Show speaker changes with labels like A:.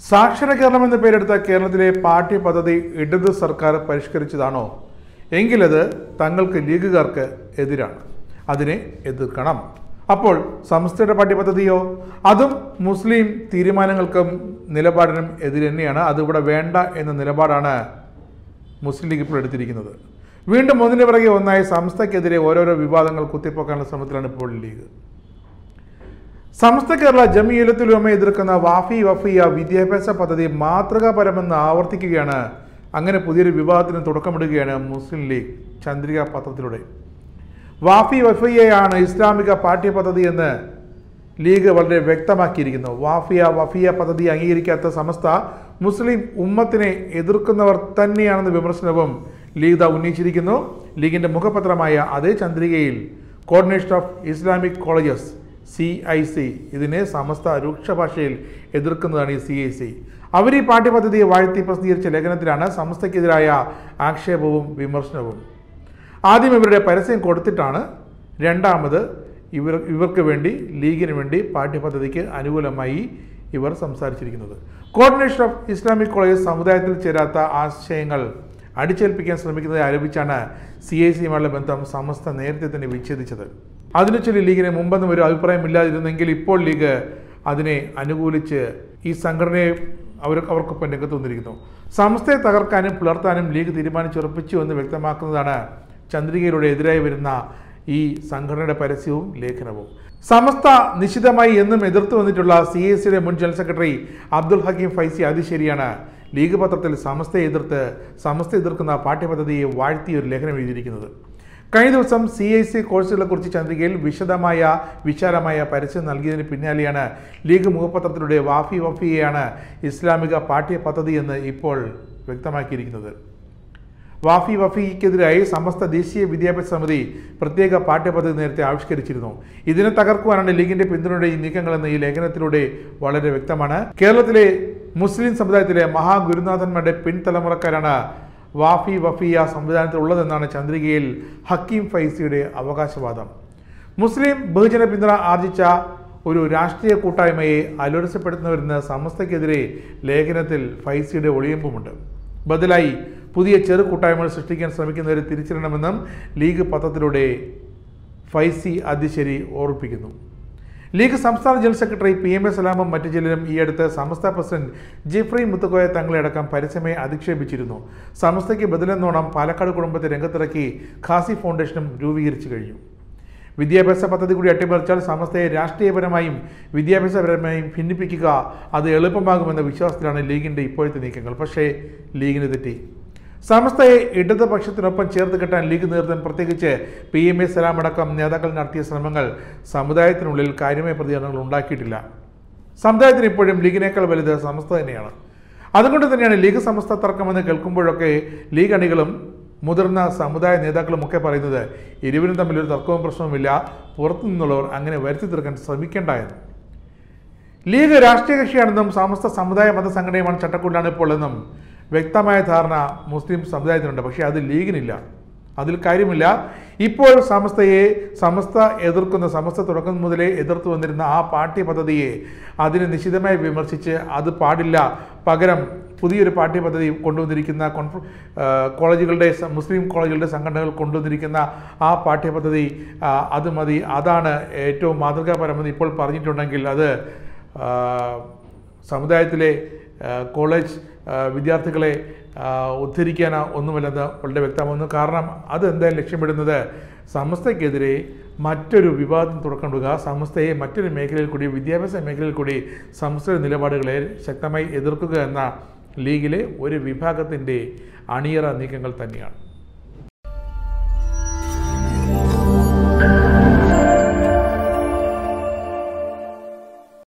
A: സാക്ഷര കേരളം എന്ന പേരെടുത്ത കേരളത്തിലെ പാഠ്യ പദ്ധതി ഇടത് സർക്കാർ പരിഷ്കരിച്ചതാണോ എങ്കിലത് തങ്ങൾക്ക് ലീഗുകാർക്ക് എതിരാണ് അതിനെ എതിർക്കണം അപ്പോൾ സംസ്ഥയുടെ പാഠ്യപദ്ധതിയോ അതും മുസ്ലിം തീരുമാനങ്ങൾക്കും നിലപാടിനും എതിര് തന്നെയാണ് അതിവിടെ വേണ്ട എന്ന നിലപാടാണ് മുസ്ലിം ലീഗ് ഇപ്പോൾ എടുത്തിരിക്കുന്നത് വീണ്ടും ഒന്നിന് പിറകെ ഒന്നായി സംസ്ഥയ്ക്കെതിരെ ഓരോരോ വിവാദങ്ങൾ കുത്തിപ്പൊക്കാനുള്ള ശ്രമത്തിലാണ് ഇപ്പോൾ ലീഗ് സമസ്ത കേരള ജമിയലത്തുലുമ എതിർക്കുന്ന വാഫി വഫിയ വിദ്യാഭ്യാസ പദ്ധതി മാതൃകാപരമെന്ന് ആവർത്തിക്കുകയാണ് അങ്ങനെ പുതിയൊരു വിവാദത്തിന് തുടക്കമിടുകയാണ് മുസ്ലിം ലീഗ് ചന്ദ്രിക പത്രത്തിലൂടെ വാഫി വഫിയയാണ് ഇസ്ലാമിക പാഠ്യപദ്ധതി എന്ന് ലീഗ് വളരെ വ്യക്തമാക്കിയിരിക്കുന്നു വാഫിയ വഫിയ പദ്ധതി അംഗീകരിക്കാത്ത സമസ്ത മുസ്ലിം ഉമ്മത്തിനെ എതിർക്കുന്നവർ തന്നെയാണെന്ന വിമർശനവും ലീഗ് ദാ ഉന്നയിച്ചിരിക്കുന്നു ലീഗിന്റെ മുഖപത്രമായ അതേ ചന്ദ്രികയിൽ coordination of Islamic colleges C I C ഇതിനെ സമസ്ത രൂക്ഷ ഭാഷയിൽ എതിർക്കുന്നതാണ് ഈ സി ഐ സി അവർ ഈ പാഠ്യപദ്ധതിയെ വാഴ്ത്തി പ്രസിദ്ധീകരിച്ച ലേഖനത്തിലാണ് സമസ്തയ്ക്കെതിരായ ആക്ഷേപവും വിമർശനവും ആദ്യം ഇവരുടെ പരസ്യം കൊടുത്തിട്ടാണ് രണ്ടാമത് ഇവർ ഇവർക്ക് വേണ്ടി ലീഗിന് വേണ്ടി പാഠ്യപദ്ധതിക്ക് അനുകൂലമായി ഇവർ സംസാരിച്ചിരിക്കുന്നത് കോർഡിനേഷൻ ഓഫ് ഇസ്ലാമിക് കോളേജ് സമുദായത്തിൽ ചേരാത്ത ആശയങ്ങൾ അടിച്ചേൽപ്പിക്കാൻ ശ്രമിക്കുന്നത് ആരോപിച്ചാണ് സി ഐ സിയുമായുള്ള ബന്ധം സമസ്ത നേരത്തെ തന്നെ വിച്ഛേദിച്ചത് അതിനു ചൊല്ലി ലീഗിന് മുമ്പൊന്നും ഒരു അഭിപ്രായമില്ലാതിരുന്നെങ്കിൽ ഇപ്പോൾ ലീഗ് അതിനെ അനുകൂലിച്ച് ഈ സംഘടനയെ അവർ അവർക്കൊപ്പം രംഗത്ത് വന്നിരിക്കുന്നു സംസ്ഥയെ തകർക്കാനും പുലർത്താനും ലീഗ് തീരുമാനിച്ചുറപ്പിച്ചു എന്ന് വ്യക്തമാക്കുന്നതാണ് ചന്ദ്രികയിലൂടെ എതിരായി വരുന്ന ഈ സംഘടനയുടെ പരസ്യവും ലേഖനവും സമസ്ത നിശിതമായി എന്നും എതിർത്തു വന്നിട്ടുള്ള സി എസ് സിയുടെ മുൻ ജനറൽ സെക്രട്ടറി അബ്ദുൽ ഹക്കീം ഫൈസി അത് ശരിയാണ് ലീഗ് പത്രത്തിൽ സമസ്തയെ എതിർത്ത് സമസ്ത എതിർക്കുന്ന പാഠ്യപദ്ധതിയെ വാഴ്ത്തി ഒരു ലേഖനം എഴുതിയിരിക്കുന്നത് കഴിഞ്ഞ ദിവസം സി ഐ സി കോഴ്സുകളെ കുറിച്ച് ചന്ദ്രികയിൽ വിശദമായ വിശാലമായ പരസ്യം നൽകിയതിന് പിന്നാലെയാണ് ലീഗ് മുഖപത്രത്തിലൂടെ വാഫി വഫിയെയാണ് ഇസ്ലാമിക പാഠ്യപദ്ധതി എന്ന് ഇപ്പോൾ വ്യക്തമാക്കിയിരിക്കുന്നത് വാഫി വഫിക്കെതിരായി സമസ്ത ദേശീയ വിദ്യാഭ്യാസ സമിതി പ്രത്യേക പാഠ്യപദ്ധതി നേരത്തെ ആവിഷ്കരിച്ചിരുന്നു ഇതിനെ തകർക്കുവാനാണ് ലീഗിന്റെ പിന്തുണയുടെ ഈ നീക്കങ്ങളെന്ന് ഈ ലേഖനത്തിലൂടെ വളരെ വ്യക്തമാണ് കേരളത്തിലെ മുസ്ലിം സമുദായത്തിലെ മഹാഗുരുനാഥന്മാരുടെ പിൻതലമുറക്കാരാണ് വാഫി വഫിയ സംവിധാനത്തിൽ ഉള്ളതെന്നാണ് ചന്ദ്രികയിൽ ഹക്കീം ഫൈസിയുടെ അവകാശവാദം മുസ്ലിം ബഹുജന പിന്തുണ ആർജിച്ച ഒരു രാഷ്ട്രീയ കൂട്ടായ്മയെ അലോരസപ്പെടുത്തുന്നവരെന്ന് സമസ്തയ്ക്കെതിരെ ലേഖനത്തിൽ ഫൈസിയുടെ ഒളിയമ്പുമുണ്ട് ബദലായി പുതിയ ചെറു കൂട്ടായ്മകൾ സൃഷ്ടിക്കാൻ ശ്രമിക്കുന്നവരെ തിരിച്ചറിയണമെന്നും ലീഗ് പത്രത്തിലൂടെ ഫൈസി അധ്യശരി ഓർപ്പിക്കുന്നു ലീഗ് സംസ്ഥാന general secretary P M A സലാമും മറ്റു ചിലരും ഈ അടുത്ത് സമസ്ത പ്രസിഡന്റ് ജിഫ്രി മുത്തുക്കോയ തങ്ങളെ അടക്കം പരസ്യമായി അധിക്ഷേപിച്ചിരുന്നു സമസ്തയ്ക്ക് ബദലെന്നോണം പാലക്കാട് കുടുംബത്തെ രംഗത്തിറക്കി ഖാസി ഫൗണ്ടേഷനും രൂപീകരിച്ചു കഴിഞ്ഞു വിദ്യാഭ്യാസ പദ്ധതി കൂടി അട്ടിമറിച്ചാൽ സമസ്തയെ രാഷ്ട്രീയപരമായും വിദ്യാഭ്യാസപരമായും ഭിന്നിപ്പിക്കുക അത് എളുപ്പമാകുമെന്ന വിശ്വാസത്തിലാണ് ലീഗിൻ്റെ ഇപ്പോഴത്തെ നീക്കങ്ങൾ പക്ഷേ ലീഗിന് തെറ്റി സമസ്തയെ ഇടതുപക്ഷത്തിനൊപ്പം ചേർത്ത് കെട്ടാൻ ലീഗ് നേതൃത്വം പ്രത്യേകിച്ച് പി എം എ സലാം അടക്കം നേതാക്കൾ നടത്തിയ ശ്രമങ്ങൾ സമുദായത്തിനുള്ളിൽ കാര്യമായ പ്രതികരണങ്ങൾ ഉണ്ടാക്കിയിട്ടില്ല സമുദായത്തിന് ഇപ്പോഴും ലീഗിനേക്കാൾ വലുത് സമസ്ത തന്നെയാണ് അതുകൊണ്ട് തന്നെയാണ് ലീഗ് സമസ്ത തർക്കമെന്ന് കേൾക്കുമ്പോഴൊക്കെ ലീഗ് അണികളും മുതിർന്ന സമുദായ നേതാക്കളും ഒക്കെ പറയുന്നത് ഇരുവരും തമ്മിൽ ഒരു തർക്കവും പ്രശ്നവുമില്ല പുറത്തു നിന്നുള്ളവർ അങ്ങനെ വരുത്തി തീർക്കാൻ ശ്രമിക്കേണ്ട എന്ന് ലീഗ് രാഷ്ട്രീയ കക്ഷിയാണെന്നും സമസ്ത സമുദായ മതസംഘടനയുമാണ് ചട്ടക്കൂടിലാണ് ഇപ്പോൾ എന്നും വ്യക്തമായ ധാരണ മുസ്ലിം സമുദായത്തിനുണ്ട് പക്ഷേ അത് ലീഗിനില്ല അതിൽ കാര്യമില്ല ഇപ്പോൾ സമസ്തയെ സമസ്ത എതിർക്കുന്ന സമസ്ത തുടക്കം മുതലേ എതിർത്തു വന്നിരുന്ന ആ പാഠ്യപദ്ധതിയെ അതിനെ നിശിതമായി വിമർശിച്ച് അത് പാടില്ല പകരം പുതിയൊരു പാഠ്യപദ്ധതി കൊണ്ടുവന്നിരിക്കുന്ന കോൺഫ ആ, കോളേജുകളുടെ സ- മുസ്ലിം കോളേജുകളുടെ സംഘടനകൾ കൊണ്ടുവന്നിരിക്കുന്ന ആ പാഠ്യപദ്ധതി ആ, അത് മതി അതാണ് ഏറ്റവും മാതൃകാപരമെന്ന് ഇപ്പോൾ പറഞ്ഞിട്ടുണ്ടെങ്കിൽ അത് ആ, സമുദായത്തിലെ ആ, കോളേജ് ആ, വിദ്യാർത്ഥികളെ ആ, ഉദ്ധരിക്കാൻ ഒന്നുമല്ലെന്ന് വളരെ വ്യക്തമാകുന്നു കാരണം അത് എന്തായാലും ലക്ഷ്യമിടുന്നത് സമസ്തയ്ക്കെതിരെ മറ്റൊരു വിവാദം തുറക്കണ്ടുക സമസ്തയെ മറ്റൊരു മേഖലയിൽ കൂടി വിദ്യാഭ്യാസ മേഖലയിൽ കൂടി സംസ്ഥയുടെ നിലപാടുകളെ ശക്തമായി എതിർക്കുക എന്ന ലീഗിലെ ഒരു വിഭാഗത്തിൻ്റെ അണിയറ നീക്കങ്ങൾ തന്നെയാണ്